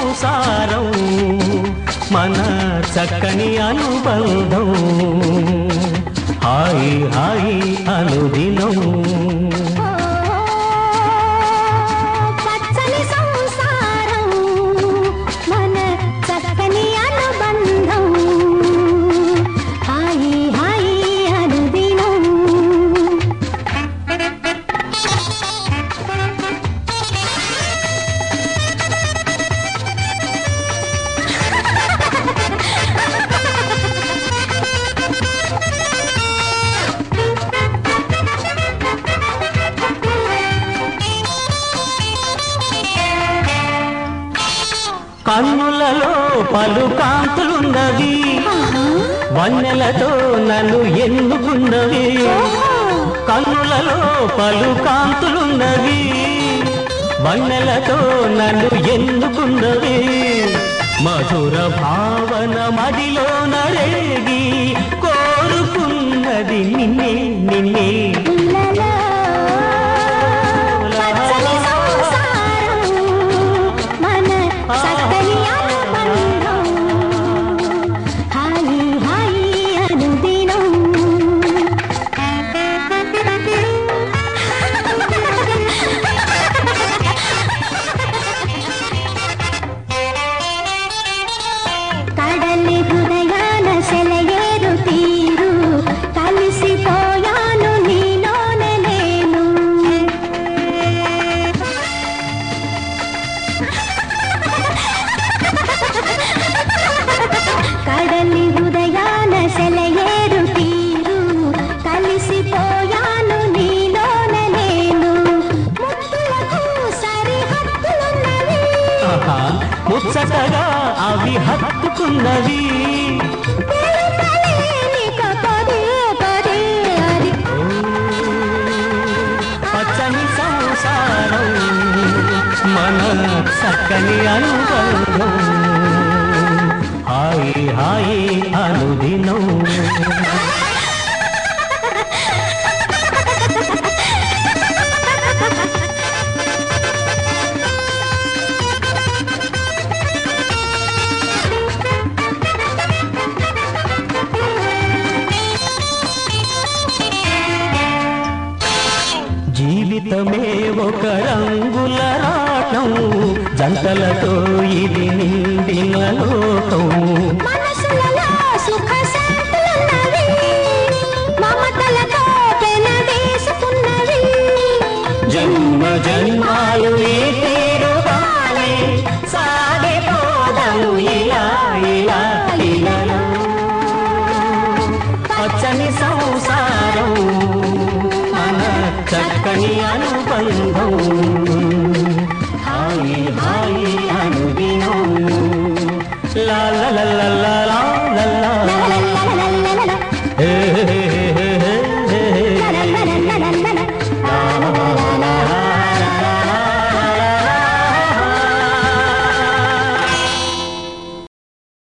సంసారం మన చక్కని అనుబంధం హాయి హాయి అనుదినం పచ్చని సంసారం మన చక్కని అనుబంధం హాయి హాయి అనుదినం కన్నులలో పలు కాంతులున్నవి వన్నెలతో నన్ను ఎన్నుకున్నవి కన్నులలో పలు కాంతులున్నవి వన్నెలతో నన్ను ఎన్నుకున్నవి మధుర భావన మదిలో నరేగి కోరుకున్నది నిన్నే నిన్నే ఇళ్ళలో పచ్చని సంసారం మన చక్కని అనుబంధం హాయి హాయి అనుదినం కడలి హృదయాన సెలయేరు తీరు కలిసిపోయాను నీలోనే నేను కడలి హృదయాన సెలయేరు తీరు కలిసిపోయాను నీలోనే నేను ముద్దులకు సరిహద్దులున్నవి ఆహా, ముచ్చటగా అవి హత్తుకున్నవి తెలుపలేనిక పదే పదే అది పచ్చని సంసారం మన చక్కని అనుబంధం హాయి హాయి అనుదినం జీవితమే ఒక రంగుల రాటం జంటలతో ఇది నిండిన లోకం మనసులలో సుఖ శాంతులున్నవి మమతలతో పెనవేసుకున్నవి జన్మ జన్మాలు ఈ తీరుగానే సాగిపోదము ఇలా ఇలా ఇలలో పచ్చని సంసారం మన చక్కని అనుబంధం హాయి హాయి అనుదినం లా లా లా లా